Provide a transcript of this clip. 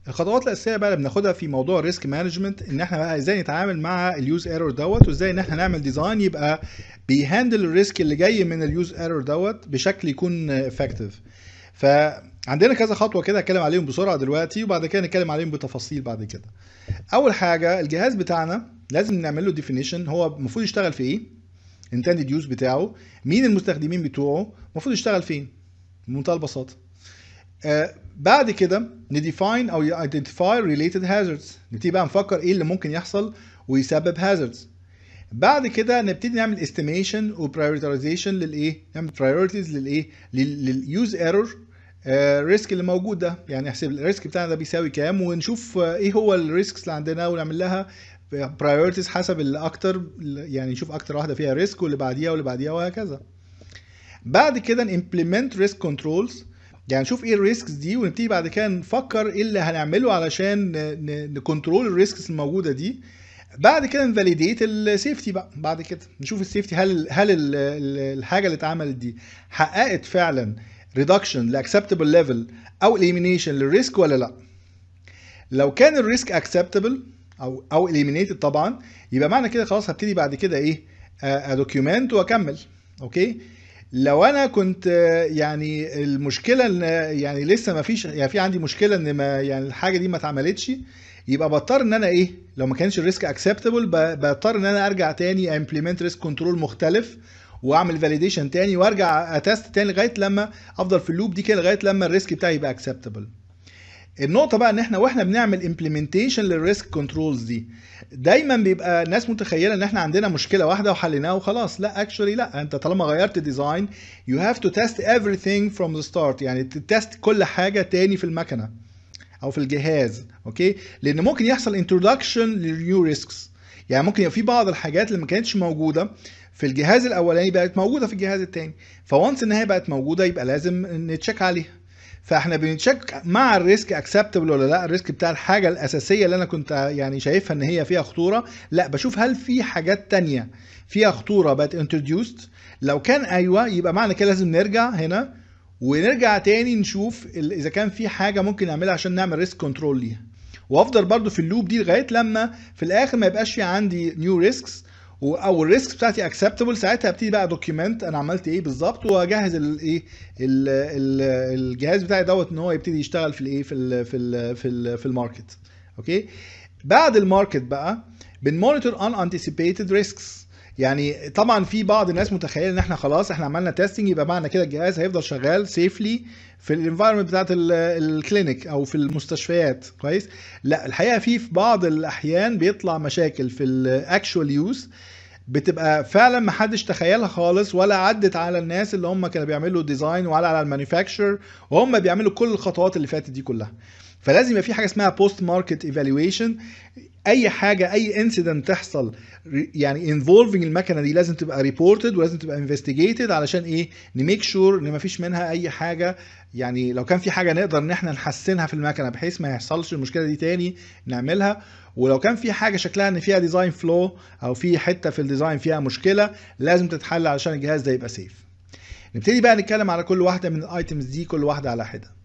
الخطوات الاساسيه بقى اللي بناخدها في موضوع الريسك مانجمنت ان احنا بقى ازاي نتعامل مع اليوز ايرور دوت وازاي ان احنا نعمل ديزاين يبقى بيهندل الريسك اللي جاي من اليوز ايرور دوت بشكل يكون افكتيف فعندنا كذا خطوه كده هتكلم عليهم بسرعه دلوقتي وبعد كده نتكلم عليهم بتفاصيل بعد كده اول حاجه الجهاز بتاعنا لازم نعمل له ديفينيشن هو المفروض يشتغل في ايه intended يوز بتاعه مين المستخدمين بتوعه المفروض يشتغل فين بمنتهى البساطه آه بعد كده نديفاين او identify related hazards نبتدي بقى نفكر ايه اللي ممكن يحصل ويسبب hazards بعد كده نبتدي نعمل estimation و prioritization للايه نعمل priorities للايه لليوز ايرور الريسك اللي موجود ده يعني احسب الريسك بتاعنا ده بيساوي كام ونشوف آه، ايه هو الريسكس اللي عندنا ونعمل لها برايورتيز حسب الاكتر يعني نشوف اكتر واحده فيها ريسك واللي بعديها واللي بعديها وهكذا بعد كده نimplement ريسك كنترولز يعني نشوف ايه الريسكس دي ونبتدي بعد كده نفكر ايه اللي هنعمله علشان نكنترول الريسكس الموجوده دي بعد كده نفاليديت السيفتي بقى بعد كده نشوف السيفتي هل هل ال- ال- الحاجه اللي اتعملت دي حققت فعلا ريدكشن لاكسبتبل ليفل او اليمينيشن للريسك ولا لا لو كان الريسك اكسبتبل او او اليمينيتد طبعا يبقى معنى كده خلاص هبتدي بعد كده ايه ادوكيومنت واكمل اوكي لو انا كنت آه، يعني المشكله ان يعني لسه ما فيش يعني في عندي مشكله ان ما يعني الحاجه دي ما اتعملتش يبقى بضطر ان انا ايه لو ما كانش الريسك اكسبتبل بضطر ان انا ارجع تاني امبلمنت ريسك كنترول مختلف واعمل فاليديشن تاني وارجع اتست تاني لغايه لما افضل في اللوب دي كده لغايه لما الريسك بتاعي يبقى اكسبتبل النقطه بقى ان احنا واحنا بنعمل امبلمنتيشن للريسك كنترولز دي دايما بيبقى الناس متخيله ان احنا عندنا مشكله واحده وحليناها وخلاص لا اكشولي لا انت طالما غيرت ديزاين يو هاف تو تيست everything from the start يعني تتست كل حاجه تاني في المكنه او في الجهاز اوكي لان ممكن يحصل انترودكشن لنيو ريسكس يعني ممكن يبقى في بعض الحاجات اللي ما كانتش موجوده في الجهاز الاولاني بقت موجوده في الجهاز الثاني فوانس ان هي بقت موجوده يبقى لازم نتشيك عليها فاحنا بنتشيك مع الريسك اكسبتبل ولا لا الريسك بتاع الحاجه الاساسيه اللي انا كنت يعني شايفها ان هي فيها خطوره لا بشوف هل في حاجات تانية فيها خطوره بقت انتروديوست لو كان ايوه يبقى معنى كده لازم نرجع هنا ونرجع تاني نشوف ال- اذا كان في حاجه ممكن نعملها عشان نعمل ريسك كنترول ليها وافضل برضو في اللوب دي لغايه لما في الاخر ما يبقاش في عندي نيو ريسكس او الريسك بتاعتي اكسبتبل ساعتها ابتدي بقى دوكيومنت انا عملت ايه بالظبط واجهز الايه الجهاز بتاعي دوت ان هو يبتدي يشتغل في الايه في ال في ال في ال في الماركت اوكي بعد الماركت بقى بنمونيتور ان انتسيبيتد ريسكس يعني طبعا في بعض الناس متخيله ان احنا خلاص احنا عملنا تيستنج يبقى معنى كده الجهاز هيفضل شغال سيفلي في الانفايرمنت بتاعت الكلينيك او في المستشفيات كويس لا الحقيقه في في بعض الاحيان بيطلع مشاكل في الاكشوال يوز بتبقى فعلا ما حدش تخيلها خالص ولا عدت على الناس اللي هم كانوا بيعملوا ديزاين ولا على المانيفاكتشر وهم بيعملوا كل الخطوات اللي فاتت دي كلها فلازم يبقى في حاجه اسمها بوست ماركت ايفالويشن اي حاجه اي انسيدنت تحصل يعني انفولفنج المكنه دي لازم تبقى ريبورتد ولازم تبقى انفستيجيتد علشان ايه نميك شور ان مفيش منها اي حاجه يعني لو كان في حاجه نقدر ان احنا نحسنها في المكنه بحيث ما يحصلش المشكله دي تاني نعملها ولو كان في حاجه شكلها ان فيها ديزاين فلو او في حته في الديزاين فيها مشكله لازم تتحل علشان الجهاز ده يبقى سيف نبتدي بقى نتكلم على كل واحده من الايتمز دي كل واحده على حده